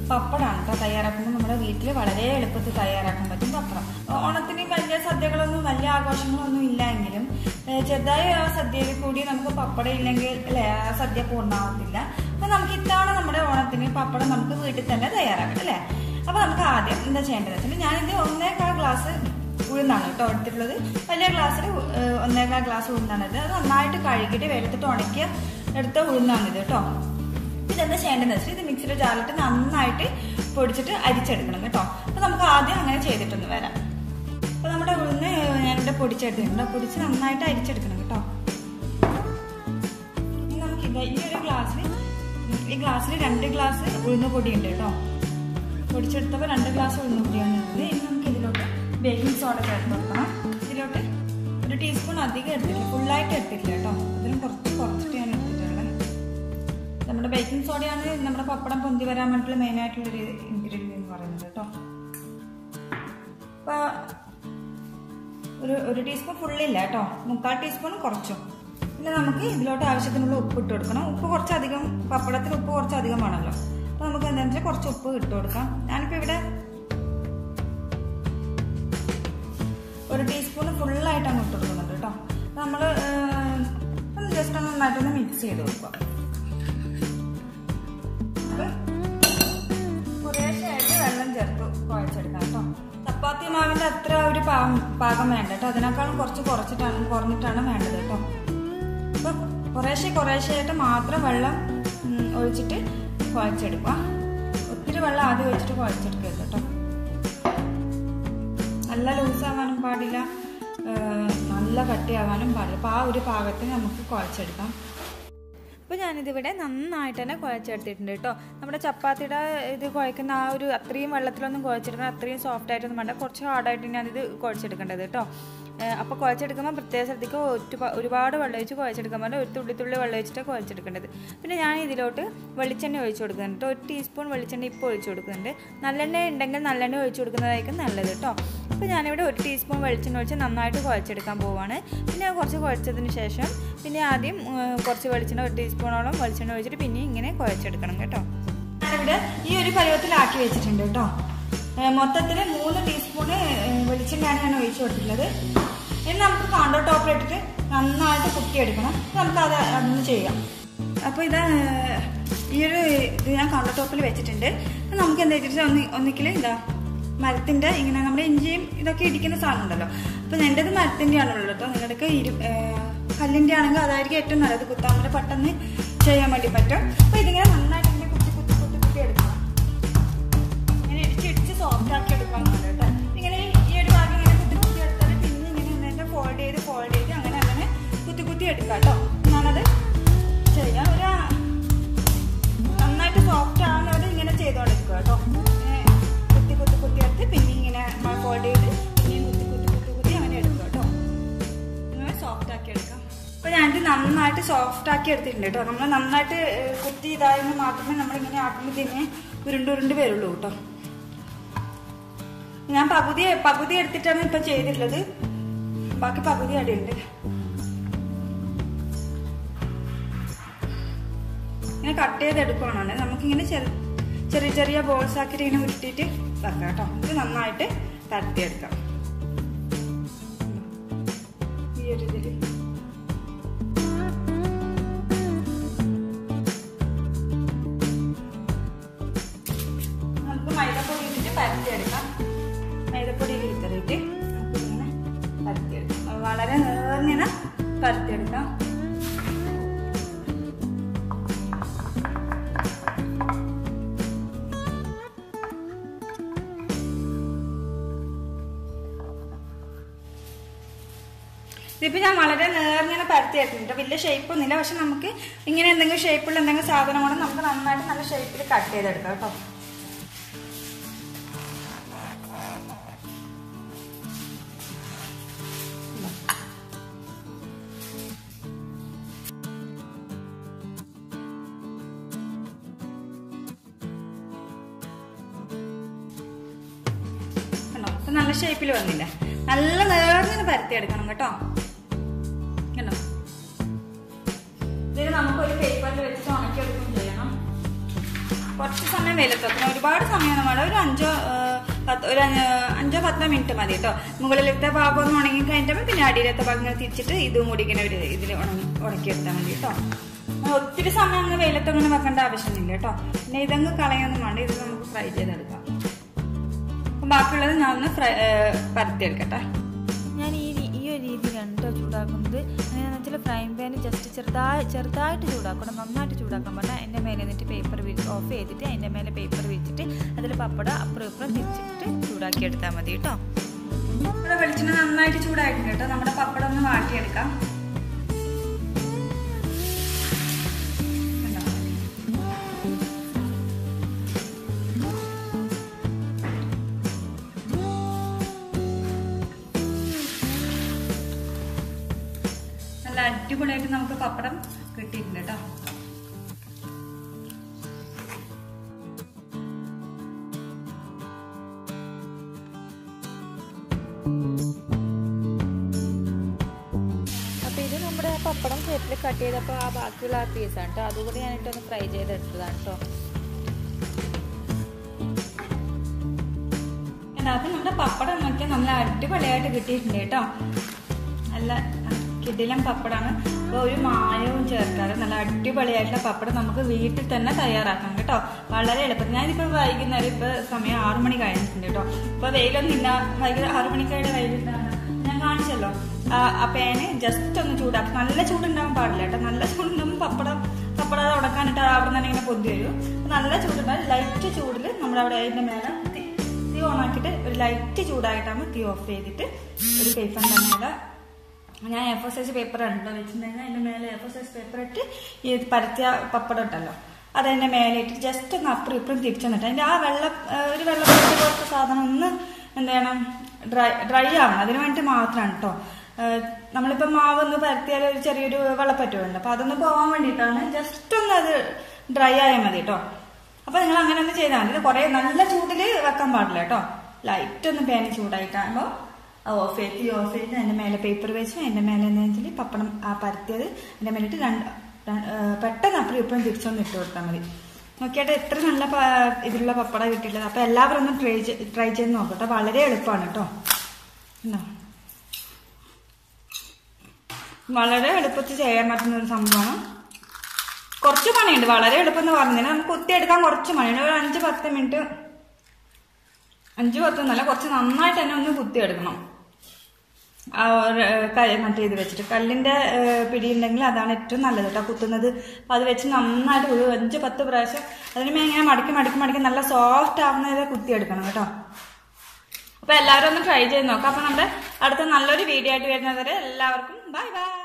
പപ്പടമാണ് കേട്ടോ തയ്യാറാക്കുമ്പോൾ നമ്മുടെ വീട്ടിൽ വളരെ എളുപ്പത്തിൽ തയ്യാറാക്കാൻ പറ്റും പപ്പടം ഓണത്തിന് വലിയ സദ്യകളൊന്നും വലിയ ആഘോഷങ്ങളൊന്നും ഇല്ല എങ്കിലും ഏഹ് ചെറുതായ ആ സദ്യയിൽ കൂടി നമുക്ക് പപ്പടം ഇല്ലെങ്കിൽ അല്ലേ ആ സദ്യ പൂർണ്ണമാവത്തില്ല അപ്പൊ നമുക്ക് ഇത്തവണ നമ്മുടെ ഓണത്തിന് പപ്പടം നമുക്ക് വീട്ടിൽ തന്നെ തയ്യാറാക്കാം അല്ലേ അപ്പൊ നമുക്ക് ആദ്യം എന്താ ചെയ്യേണ്ടത് വെച്ചാൽ ഞാനിത് ഒന്നേക്കാൾ ഗ്ലാസ് ഉഴുന്നാണ് കേട്ടോ എടുത്തിട്ടുള്ളത് വലിയ ഗ്ലാസ്സിൽ ഒന്നേകാൽ ഗ്ലാസ് ഉഴുന്നാണിത് അത് നന്നായിട്ട് കഴുകിയിട്ട് വെളുത്തിട്ട് ഉണക്കിയ എടുത്ത ഉഴുന്നാണിത് കേട്ടോ ഇതെന്താ ചെയ്യേണ്ടതെന്ന് വെച്ചാൽ ഇത് മിക്സിയുടെ ജാറിലിട്ട് നന്നായിട്ട് പൊടിച്ചിട്ട് അരിച്ചെടുക്കണം കേട്ടോ അപ്പൊ നമുക്ക് ആദ്യം അങ്ങനെ ചെയ്തിട്ടൊന്ന് വരാം അപ്പൊ നമ്മുടെ ഉഴുന്ന് ഞാനിവിടെ പൊടിച്ചെടുത്തിട്ടുണ്ട് പൊടിച്ച് നന്നായിട്ട് അരിച്ചെടുക്കണം കേട്ടോ ഇനി നമുക്ക് ഇത് ഈ ഒരു ഗ്ലാസ്സിൽ ഈ ഗ്ലാസ്സിൽ രണ്ട് ഗ്ലാസ് ഉഴുന്ന് പൊടി ഉണ്ട് കേട്ടോ പൊടിച്ചെടുത്തപ്പോൾ രണ്ട് ഗ്ലാസ് ഉഴുന്ന് പൊടിയാണ് ഉള്ളത് ഇനി നമുക്ക് ഇതിലോട്ട് ബേക്കിംഗ് സോഡ ചേർത്ത് കൊടുക്കണം ഇതിലോട്ട് ഒരു ടീസ്പൂൺ അധികം എടുത്തിട്ടില്ല ഫുള്ളായിട്ട് എടുത്തിട്ടില്ല കേട്ടോ അതിന് കുറച്ച് കുറച്ചിട്ട് ഞാൻ എടുത്തിട്ടുള്ളത് നമ്മുടെ ബേക്കിംഗ് സോഡയാണ് നമ്മുടെ പപ്പടം പൊന്തി വരാൻ വേണ്ടിയിട്ടുള്ള മെയിൻ ആയിട്ടുള്ള ഒരു ഇൻഗ്രീഡിയൻറ്റ് എന്ന് പറയുന്നത് കേട്ടോ അപ്പൊ ഒരു ഒരു ടീസ്പൂൺ ഫുള്ളില്ല കേട്ടോ മുക്കാൽ ടീസ്പൂൺ കുറച്ചും പിന്നെ നമുക്ക് ഇതിലോട്ട് ആവശ്യത്തിനുള്ള ഉപ്പ് ഇട്ട് കൊടുക്കണം ഉപ്പ് കുറച്ചധികം പപ്പടത്തിൽ ഉപ്പ് കുറച്ചധികം വേണമല്ലോ അപ്പൊ നമുക്ക് എന്താണെന്ന് വെച്ചാൽ കുറച്ച് ഉപ്പ് ഇട്ട് കൊടുക്കാം ഞാനിപ്പോ ഇവിടെ ഒരു ടീസ്പൂൺ ഫുള്ളായിട്ട് അങ്ങ് ഇട്ട് കൊടുക്കുന്നുണ്ട് കേട്ടോ നമ്മൾ ഒന്ന് ജസ്റ്റ് ഒന്ന് നന്നായിട്ടൊന്ന് മിക്സ് ചെയ്ത് കൊടുക്കുക കുറേശ്ശായിട്ട് വെള്ളം ചേർത്ത് കുഴച്ചെടുക്കാം കേട്ടോ ചപ്പാത്തി മാവിന്റെ അത്ര ഒരു പാ- പാകം വേണ്ട കേട്ടോ അതിനേക്കാളും കുറച്ച് കുറച്ചിട്ടാണ് കുറഞ്ഞിട്ടാണ് വേണ്ടത് കേട്ടോ അപ്പൊ കുറേശ്ശെ കുറേശ്ശെയായിട്ട് മാത്രം വെള്ളം ഉം, ഒഴിച്ചിട്ട് കുഴച്ചെടുക്കുക ഒത്തിരി വെള്ളം ആദ്യം ഒഴിച്ചിട്ട് കുഴച്ചെടുക്കരുത് കേട്ടോ നല്ല ലൂസാവാനും പാടില്ല ഏഹ് നല്ല കട്ടിയാവാനും പാടില്ല അപ്പോൾ ആ ഒരു പാകത്തിന് നമുക്ക് കുഴച്ചെടുക്കാം അപ്പോൾ ഞാനിതിവിടെ നന്നായിട്ട് തന്നെ കുഴച്ചെടുത്തിട്ടുണ്ട് കേട്ടോ നമ്മുടെ ചപ്പാത്തിയുടെ ഇത് കുഴക്കുന്ന ആ ഒരു അത്രയും വെള്ളത്തിലൊന്നും കുഴച്ചെടുക്കണം അത്രയും സോഫ്റ്റ് ആയിട്ടൊന്നും വേണ്ട കുറച്ച് ഹാർഡായിട്ട് ഞാനിത് കുഴച്ചെടുക്കേണ്ടത് കേട്ടോ അപ്പോൾ കുഴച്ചെടുക്കുമ്പോൾ പ്രത്യേക ശ്രദ്ധിക്കുക ഒറ്റ ഒരുപാട് വെള്ളം ഒഴിച്ച് കുഴച്ചെടുക്കാൻ പറ്റില്ല ഒരു തുള്ളി തുള്ളി വെള്ളം ഒഴിച്ചിട്ട് കുഴച്ചെടുക്കേണ്ടത് പിന്നെ ഞാൻ ഇതിലോട്ട് വെളിച്ചെണ്ണ ഒഴിച്ച് കൊടുക്കുന്നുണ്ട് കേട്ടോ ഒരു ടീസ്പൂൺ വെളിച്ചെണ്ണ ഇപ്പോൾ ഒഴിച്ച് കൊടുക്കുന്നുണ്ട് നല്ലെണ്ണ ഉണ്ടെങ്കിൽ നല്ലെണ്ണ ഒഴിച്ച് കൊടുക്കുന്നതായിരിക്കും നല്ലത് കേട്ടോ അപ്പോൾ ഞാനിവിടെ ഒരു ടീസ്പൂൺ വെളിച്ചെണ്ണ ഒഴിച്ച് നന്നായിട്ട് കുഴച്ചെടുക്കാൻ പോവാണ് പിന്നെ കുറച്ച് കുഴച്ചതിന് ശേഷം പിന്നെ ആദ്യം ഉം, കുറച്ച് വെളിച്ചെണ്ണ ഒരു ടീസ്പൂണോളം വെളിച്ചെണ്ണ ഒഴിച്ചിട്ട് പിന്നെ ഇങ്ങനെ കുഴച്ചെടുക്കണം കേട്ടോ ഞാനിവിടെ ഈ ഒരു പരുവത്തിലാക്കി വെച്ചിട്ടുണ്ട് കേട്ടോ മൊത്തത്തിൽ മൂന്ന് ടീസ്പൂണ് വെളിച്ചെണ്ണയാണ് ഞാൻ ഒഴിച്ചു കൊടുത്തിട്ടുള്ളത് ഇനി നമുക്ക് കൗണ്ടർ ടോപ്പിലിട്ടിട്ട് നന്നായിട്ട് കുത്തിയെടുക്കണം നമുക്ക് അത് അതൊന്ന് ചെയ്യാം അപ്പോൾ ഇത് ഈ ഒരു ഇത് ഞാൻ കൗണ്ടർ ടോപ്പിൽ വെച്ചിട്ടുണ്ട് അപ്പൊ നമുക്ക് എന്താ വെച്ചിട്ട് ഒന്ന് ഒന്നിക്കൽ ഇതാ മരത്തിന്റെ ഇങ്ങനെ നമ്മുടെ ഇഞ്ചിയും ഇതൊക്കെ ഇടിക്കുന്ന സാധനം ഉണ്ടല്ലോ അപ്പൊ എൻ്റെത് മരത്തിന്റെ ആണുള്ളത് കേട്ടോ നിങ്ങളുടെയൊക്കെ ഇരു ഏഹ് കല്ലിന്റെ ആണെങ്കിൽ അതായിരിക്കും ഏറ്റവും നല്ലത് കുത്താൻ വേണ്ടി പെട്ടെന്ന് ചെയ്യാൻ വേണ്ടി പറ്റും അപ്പൊ ഇതിങ്ങനെ നന്നായിട്ട് ഇങ്ങനെ കുത്തി കുത്തി കുത്തി കുത്തി എടുക്കണം ഇങ്ങനെ ഇടിച്ച് ഇടിച്ച് സോഫ്റ്റ് ആക്കി എടുക്കാൻ കേട്ടോ ഇങ്ങനെ ഈ ഒരു ഭാഗം ഇങ്ങനെ കുത്തി കുത്തി എടുത്താൽ പിന്നെ ഇങ്ങനെ എന്നിട്ട് ഫോൾഡ് ചെയ്ത് ഫോൾഡ് ചെയ്ത് അങ്ങനെ അങ്ങനെ കുത്തി കുത്തി എടുക്കാം കേട്ടോ ഞാനത് ചെയ്യാം ഒരു നന്നായിട്ട് സോഫ്റ്റ് ആവുന്നവരെ ഇങ്ങനെ ചെയ്തോണ്ടിരിക്കുക കേട്ടോ ഇങ്ങനെ കുത്തി കുത്തി കുത്തി എടുത്ത് പിന്നെ ഇങ്ങനെ ഫോൾഡ് ചെയ്ത് പിന്നെയും കുത്തി കുത്തി കുത്തി കുത്തി അങ്ങനെ എടുക്കുക കേട്ടോ അങ്ങനെ സോഫ്റ്റ് ആക്കി എടുക്കാം അപ്പൊ ഞാനിത് നന്നായിട്ട് സോഫ്റ്റ് ആക്കി എടുത്തിട്ടുണ്ട് കേട്ടോ നമ്മൾ നന്നായിട്ട് ഏഹ്, കുത്തി ഇതായെന്ന് മാത്രമേ നമ്മൾ ഇങ്ങനെ ആക്കുമ്പോൾ തന്നെ ഉരുണ്ട് ഉരുണ്ട് വരുള്ളൂ കേട്ടോ ഞാൻ പകുതി പകുതി എടുത്തിട്ടാണ് ഇപ്പൊ ചെയ്തിട്ടുള്ളത് ബാക്കി പകുതി അടിയുണ്ട് ഇങ്ങനെ കട്ട് ചെയ്ത് എടുക്കുകയാണ് നമുക്കിങ്ങനെ ചെറിയ ചെറിയ ചെറിയ ബോൾസ് ആക്കിയിട്ട് ഇങ്ങനെ ഉരുട്ടിയിട്ട് വെക്കാം കേട്ടോ ഇത് നന്നായിട്ട് തട്ടിയെടുക്കാം ഈ ഒരു ഇതില് നമുക്ക് മൈദപ്പൊടി ഇട്ടിട്ട് പരത്തിയെടുക്കാം മൈദപ്പൊടി വിത്തറിയിട്ട് ഇങ്ങനെ പരത്തിയെടുക്കാം അത് വളരെ നേർങ്ങനെ പരത്തിയെടുക്കാം ഇതിപ്പോ ഞാൻ വളരെ നേർങ്ങനെ പരത്തി എടുത്തിട്ടുണ്ട് വലിയ ഷേപ്പ് ഒന്നുമില്ല പക്ഷെ നമുക്ക് ഇങ്ങനെ എന്തെങ്കിലും ഷേപ്പുള്ള എന്തെങ്കിലും സാധനം കൊണ്ട് നമുക്ക് നന്നായിട്ട് നല്ല ഷേപ്പിൽ കട്ട് ചെയ്തെടുക്കാം കേട്ടോ കണ്ടോ ഇപ്പൊ നല്ല ഷേപ്പിൽ വന്നില്ല നല്ല നേർങ്ങനെ പരത്തി എടുക്കണം കേട്ടോ കണ്ടോ ഇതിന് നമുക്ക് ഒരു പേപ്പറിൽ വെച്ചിട്ട് ഉണക്കിയെടുക്കുകയും ചെയ്യണം കുറച്ച് സമയം വെയിലത്ത് വെക്കണം ഒരുപാട് സമയം വേണം ഒരു അഞ്ചോ ആ, പത്ത് ഒരു അഞ്ച് അഞ്ചോ പത്തോ മിനിറ്റ് മതി കേട്ടോ മുകളിലത്തെ ഭാഗം ഒന്ന് ഉണങ്ങി കഴിഞ്ഞിട്ട് പിന്നെ അടിയിലത്തെ ഭാഗം ഇങ്ങനെ തിരിച്ചിട്ട് ഇതും കൂടി ഇങ്ങനെ ഒരു ഇതിൽ ഉണങ്ങി ഉണക്കിയെടുത്താൽ മതി കേട്ടോ ആ, ഒത്തിരി സമയം അങ്ങ് വെയിലത്ത് അങ്ങനെ വെക്കേണ്ട ആവശ്യമില്ല കേട്ടോ പിന്നെ ഇതങ്ങ് കളയൊന്നും വേണ്ട ഇത് നമുക്ക് ഫ്രൈ ചെയ്തെടുക്കാം അപ്പം ബാക്കിയുള്ളത് ഞാൻ ഒന്ന് ഫ്രൈ പരത്തിയെടുക്കട്ടെ ഞാൻ ഈ രീ- ഈ ഒരു രീതിയിലാണ് കേട്ടോ ചൂടാക്കുന്നത് അങ്ങനെയാണെന്ന് വെച്ചാൽ ഫ്രൈ പാൻ ജസ്റ്റ് ചെറുതായി ചെറുതായിട്ട് ചൂടാക്കണം നന്നായിട്ട് ചൂടാക്കാൻ പറഞ്ഞാൽ അതിൻ്റെ മേലെ എന്നിട്ട് പേപ്പർ ഓഫ് ചെയ്തിട്ട് അതിൻ്റെ മേലെ പേപ്പർ വെച്ചിട്ട് അതിൽ പപ്പടം അപ്പുറം ഇപ്പുറം തിരിച്ചിട്ട് ചൂടാക്കി എടുത്താൽ മതി കേട്ടോ ഇവിടെ വെളിച്ചെണ്ണ നന്നായിട്ട് ചൂടായിട്ടുണ്ട് കേട്ടോ നമ്മുടെ പപ്പടം ഒന്ന് വാട്ടിയെടുക്കാം കണ്ടോ? നല്ല അടിപൊളിയായിട്ട് നമുക്ക് പപ്പടം കിട്ടിയിട്ടുണ്ട് കേട്ടോ അപ്പോൾ ഇത് നമ്മുടെ പപ്പടം ഷേപ്പിൽ കട്ട് ചെയ്തപ്പോൾ ആ ബാക്കിയുള്ള ആ പീസാണ് കേട്ടോ അതുകൂടി ഞാനിട്ടൊന്ന് ഫ്രൈ ചെയ്തെടുത്തതാണ് കേട്ടോ അതിനകത്ത് നമ്മുടെ പപ്പടം നോക്കിയാൽ നല്ല അടിപൊളിയായിട്ട് കിട്ടിയിട്ടുണ്ട് കേട്ടോ നല്ല കിടിലം പപ്പടമാണ് അപ്പോൾ ഒരു മായവും ചേർക്കാതെ നല്ല അടിപൊളിയായിട്ടുള്ള പപ്പടം നമുക്ക് വീട്ടിൽ തന്നെ തയ്യാറാക്കാം കേട്ടോ വളരെ എളുപ്പം ഞാനിപ്പോൾ വൈകുന്നേരം ഇപ്പോൾ സമയം ആറു മണി കഴിഞ്ഞിട്ടുണ്ട് കേട്ടോ ഇപ്പോൾ വെയിലൊന്നും ഇല്ല വൈകുന്നേരം ആറു മണിക്കായിട്ട് വൈകിട്ടാണ് ഞാൻ കാണിച്ചല്ലോ ആ ആ പാന് ജസ്റ്റ് ഒന്ന് ചൂടാക്കും നല്ല ചൂടുണ്ടാവാൻ പാടില്ല കേട്ടോ നല്ല ചൂടുണ്ടാകുമ്പോൾ പപ്പടം പപ്പടം അത് ഉടക്കാനിട്ട് അവിടെ നിന്ന് ഇങ്ങനെ പൊന്തി വരും അപ്പോൾ നല്ല ചൂടുണ്ടാകും ലൈറ്റ് ചൂടിൽ നമ്മുടെ അവിടെ അതിൻ്റെ മേലെ തീ തീ ഓണാക്കിയിട്ട് ഒരു ലൈറ്റ് ചൂടായിട്ടാകുമ്പോൾ തീ ഓഫ് ചെയ്തിട്ട് ഒരു പേപ്പറിൻ്റെ മേലെ ഞാൻ എഫ് സൈസ് പേപ്പർ ഉണ്ടോ വെച്ചിട്ടുണ്ടെങ്കിൽ അതിൻ്റെ മേലെ എഫ് സൈസ് പേപ്പർ ഇട്ട് ഈ പരത്തിയ പപ്പടം ഉണ്ടല്ലോ അതതിൻ്റെ മേലെ ഇട്ട് ജസ്റ്റ് ഒന്ന് അപ്പുറം ഇപ്പുറം തിരിച്ചു വന്നിട്ട് അതിൻ്റെ ആ വെള്ള ആ, ഒരു വെള്ളപ്പൊക്കെ പോലത്തെ സാധനം ഒന്ന് എന്ത് ചെയ്യണം ഡ്രൈ ഡ്രൈ ആവണം അതിന് വേണ്ടി മാത്രമാണ് കേട്ടോ നമ്മളിപ്പോൾ മാവ് ഒന്ന് പരത്തിയാൽ ഒരു ചെറിയൊരു വെള്ളപ്പറ്റുമല്ലോ അപ്പോൾ അതൊന്ന് പോകാൻ വേണ്ടിയിട്ടാണ് ജസ്റ്റ് ഒന്ന് അത് ഡ്രൈ ആയാൽ മതി കേട്ടോ അപ്പൊ നിങ്ങൾ അങ്ങനെ ഒന്ന് ചെയ്താൽ മതി ഇത് കുറെ നല്ല ചൂടിൽ വെക്കാൻ പാടില്ല കേട്ടോ ലൈറ്റ് ഒന്ന് പാനി ചൂടായിട്ടാകുമ്പോൾ ഓഫ് ചെയ്ത് ഓഫ് ചെയ്ത് അതിന്റെ മേലെ പേപ്പർ വെച്ച് അതിന്റെ മേലെ എന്താ വെച്ചാൽ പപ്പടം ആ പരത്തിയത് അതിന്റെ മേലിട്ട് രണ്ട് ര- ഏ, പെട്ടെന്ന് അപ്പുറം ഇപ്പുറം തിരിച്ചൊന്ന് ഇട്ട് കൊടുത്താൽ മതി നോക്കിയാട്ടെ എത്ര നല്ല പ- ഇതിലുള്ള പപ്പടം കിട്ടിയിട്ടുള്ളത് അപ്പൊ എല്ലാവരും ഒന്ന് ട്രൈ ട്രൈ ചെയ്ത് നോക്കട്ടെ വളരെ എളുപ്പമാണ് കേട്ടോ ഉണ്ടോ? വളരെ എളുപ്പത്തിൽ ചെയ്യാൻ പറ്റുന്ന ഒരു സംഭവമാണ് കുറച്ച് പണിയുണ്ട് വളരെ എളുപ്പം എന്ന് പറഞ്ഞാൽ നമുക്ക് കുത്തിയെടുക്കാൻ കുറച്ച് പണിയുണ്ട് ഒരു അഞ്ച് പത്ത് മിനിറ്റ് അഞ്ച് പത്ത് എന്നല്ല കുറച്ച് നന്നായിട്ട് തന്നെ ഒന്ന് കുത്തിയെടുക്കണം ആ ഒരു, ഏ, ക- മറ്റേ ഇത് വെച്ചിട്ട് കല്ലിന്റെ ഏ, പിടി ഉണ്ടെങ്കിൽ അതാണ് ഏറ്റവും നല്ലത് കേട്ടോ കുത്തുന്നത് അപ്പൊ അത് വെച്ച് നന്നായിട്ട് ഒരു അഞ്ച് പത്ത് പ്രാവശ്യം അതിന് മേലെ ഇങ്ങനെ മടക്കി മടക്കി മടക്കി നല്ല സോഫ്റ്റ് ആവുന്നവരെ കുത്തിയെടുക്കണം കേട്ടോ അപ്പൊ എല്ലാവരും ഒന്ന് ട്രൈ ചെയ്ത് നോക്കാം അപ്പൊ നമ്മുടെ അടുത്ത നല്ലൊരു വീഡിയോ ആയിട്ട് വരുന്നത് വരെ എല്ലാവർക്കും ബൈ ബൈ